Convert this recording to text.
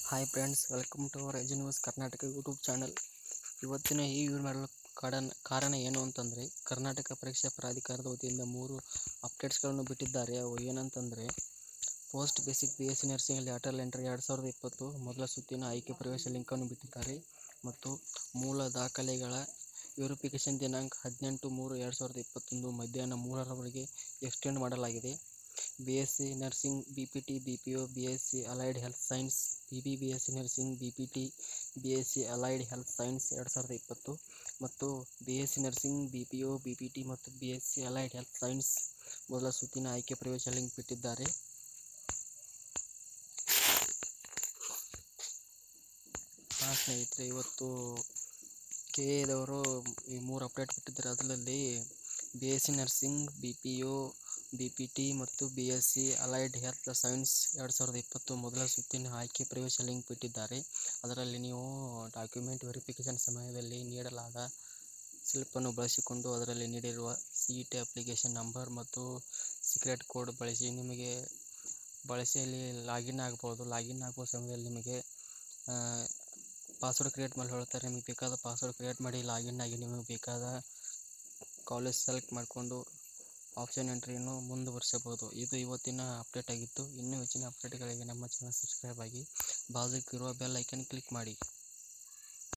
hi friends welcome to our Edu News Karnataka YouTube channel ಇವತ್ತಿನ ಈ video ಮಾಡಲು ಕಾರಣ ಕಾರಣ ಏನು ಅಂತಂದರೆ ಕರ್ನಾಟಕ ಪರೀಕ್ಷಾ ಪ್ರಾಧಿಕಾರದ ವತಿಯಿಂದ ಮೂರು ಅಪ್ಡೇಟ್ಸ್ಗಳನ್ನು ಬಿಟ್ಟಿದ್ದಾರೆ ಅವು ಏನಂತಂದರೆ post basic B S C nursing lateral entry ಎರಡು ಸಾವಿರದ ಇಪ್ಪತ್ತು ಮೊದಲ ಸುತ್ತಿನ ಆಯ್ಕೆ ಪ್ರವೇಶ ಲಿಂಕನ್ನು ಬಿಟ್ಟಿದ್ದಾರೆ ಮತ್ತು ಮೂಲ ದಾಖಲೆಗಳ ವೆರಿಫಿಕೇಷನ್ ದಿನಾಂಕ ಹದಿನೆಂಟು ಮೂರು ಎರಡು ಸಾವಿರದ ಇಪ್ಪತ್ತೊಂದು ಮಧ್ಯಾಹ್ನ ಮೂರರವರೆಗೆ ಎಕ್ಸ್ಟೆಂಡ್ ಮಾಡಲಾಗಿದೆ B S C nursing B P T B P O B S C allied health science B B B S C nursing B P T B S C allied health science ಎರಡು ಸಾವಿರದ ಇಪ್ಪತ್ತು ಮತ್ತು B S C nursing B P O B P T ಮತ್ತು B S C allied health science ಮೊದಲ ಸುತ್ತಿನ ಆಯ್ಕೆ ಪ್ರವೇಶ link ಬಿಟ್ಟಿದ್ದಾರೆ ಹಾಂ ಸ್ನೇಹಿತರೆ ಇವತ್ತು ಕೆ ಎದವರು ಈ ಮೂರು ಅಪ್ಡೇಟ್ ಬಿಟ್ಟಿದ್ದಾರೆ ಅದರಲ್ಲಿ B S C nursing B P U B P T ಮತ್ತು B S C allied health science ಎರಡು ಸಾವಿರದ ಇಪ್ಪತ್ತು ಮೊದಲ ಸುತ್ತಿನ ಆಯ್ಕೆ ಪ್ರವೇಶ ಲಿಂಕ್ ಬಿಟ್ಟಿದ್ದಾರೆ ಅದರಲ್ಲಿ ನೀವು ಡಾಕ್ಯುಮೆಂಟ್ ವೆರಿಫಿಕೇಷನ್ ಸಮಯದಲ್ಲಿ ನೀಡಲಾದ ಸ್ಲಿಪ್ಪನ್ನು ಬಳಸಿಕೊಂಡು ಅದರಲ್ಲಿ ನೀಡಿರುವ C E T application number ಮತ್ತು ಸೀಕ್ರೆಟ್ ಕೋಡ್ ಬಳಸಿ ನಿಮಗೆ ಬಳಸಿ ಅಲ್ಲಿ ಲಾಗಿನ್ ಆಗ್ಬೋದು ಲಾಗಿನ್ ಆಗುವ ಸಮಯದಲ್ಲಿ ನಿಮಗೆ ಪಾಸ್ವರ್ಡ್ ಕ್ರಿಯೇಟ್ ಮಾಡಿ ಹೇಳ್ತಾರೆ ನಿಮಗೆ ಬೇಕಾದ ಪಾಸ್ವರ್ಡ್ ಕ್ರಿಯೇಟ್ ಮಾಡಿ ಲಾಗಿನ್ ಆಗಿ ನಿಮಗೆ ಬೇಕಾದ ಕಾಲೇಜ್ ಸೆಲೆಕ್ಟ್ ಮಾಡಿಕೊಂಡು ಆಪ್ಷನ್ ಎಂಟ್ರಿಯನ್ನು ಮುಂದುವರಿಸಬಹುದು ಇದು ಇವತ್ತಿನ ಅಪ್ಡೇಟ್ ಆಗಿತ್ತು ಇನ್ನೂ ಹೆಚ್ಚಿನ ಅಪ್ಡೇಟ್ಗಳಿಗೆ ನಮ್ಮ ಚಾನಲ್ ಸಬ್ಸ್ಕ್ರೈಬ್ ಆಗಿ ಬಾಜುಕಿರುವ ಬೆಲ್ ಐಕನ್ ಕ್ಲಿಕ್ ಮಾಡಿ